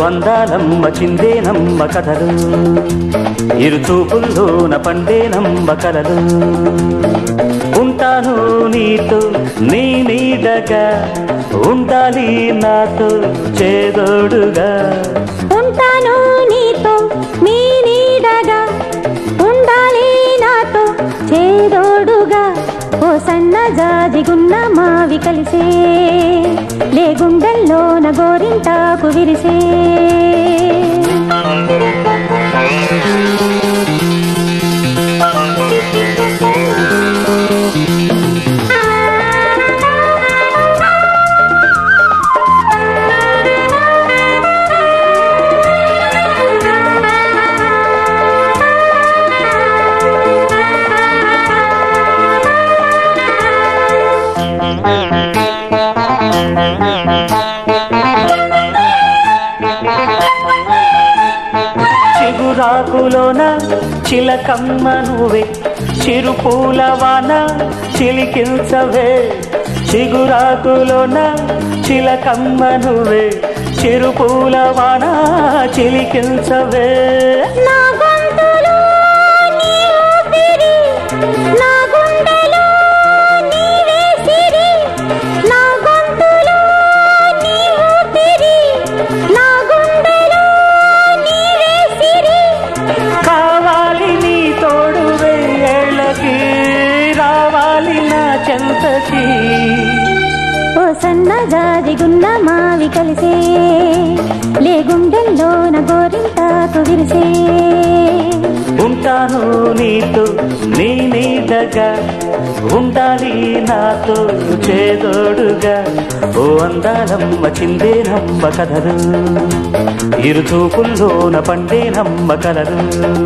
అందాలమ్మ చిందేనమ్మ కథలు ఇరు చూపుల్లోన పండేనమ్మ కలలు ఉంటాను నీతో నీ నీడగా ఉండాలి నాతో చేదోడుగా ఉంటాను నీతో మీ నీడగా ఉండాలి నాతో చేదోడుగా ఓ సన్న జాజిగున్న మావి కలిసే లే గుండెల్లోన గోరింటాకు విరిసే చిగురాకులోన చిలకమ్మ నువ్వే చిరుపూల వాన చిలికిల్చవే చిగురాకులోన చిలకమ్మ నువ్వే చిరుపూల వాన చిలికిల్చవే నా గొంతులో నీ ఊపిరి, నా గుండెలో నీవే సిరి. నా గొంతులో నీ ఊపిరి, నా గుండెలో నీవే సిరి. కావాలి నీ తోడు వెయ్యేళ్ళకి రావాలి నా చెంతకి ఓ సన్న జాజిగున్న మావి కలిసే లే గుండెల్లోన గోరింటాకు విరిసే ఉంటాను నీతో నీ నీడగా ఉండాలి నాతో చేదోడుగా ఓ అందాలమ్మ చిందేనమ్మ కథలు ఇరు చూపుల్లోన పండేనమ్మ కలలు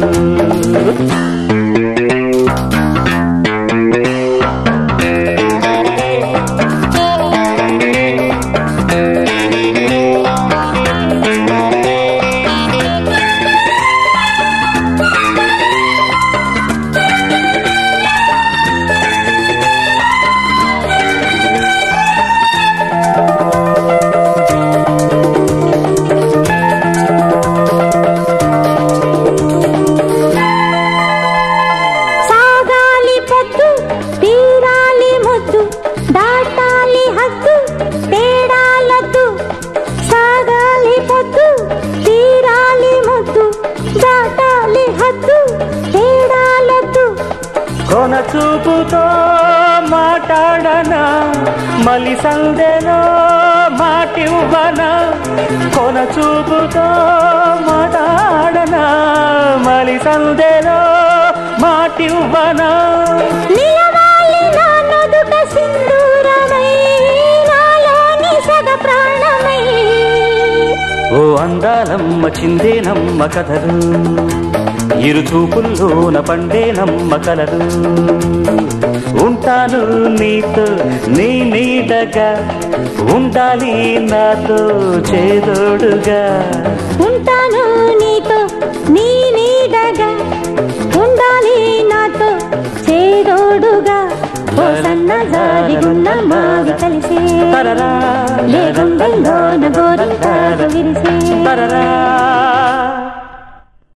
సాగాలి పొద్దు తీరాలి ముద్దు దాటాలి హద్దు తేడాలద్దు సాగాలి పొద్దు తీరాలి ముద్దు దాటాలి హద్దు తేడాలద్దు కొన చూపుతో మాట్లాడనా మలి సందెలో మాటివ్వనా కొన చూపుతో మాట్లాడనా మలి సందెలో మాటివ్వనా నిలవాలి నా నుదుట సింధూరమై నాలోని సగ ప్రాణమై ఓ అందాలమ్మ చిందేనమ్మ కథలు ఇరు చూపుల్లోన పండేనమ్మ కలలు ఉంటాను నీతో నీ నీడగా ఉండాలి నాతో చేదోడుగా ఉంటాను నీతో నీ నీడగా ఉండాలి నాతో చేదోడుగా ఓ సన్న జారిగున్న మావి కలిసే తరరా లే గుండెల్లోన గోరింటాకు విరిసే తరరా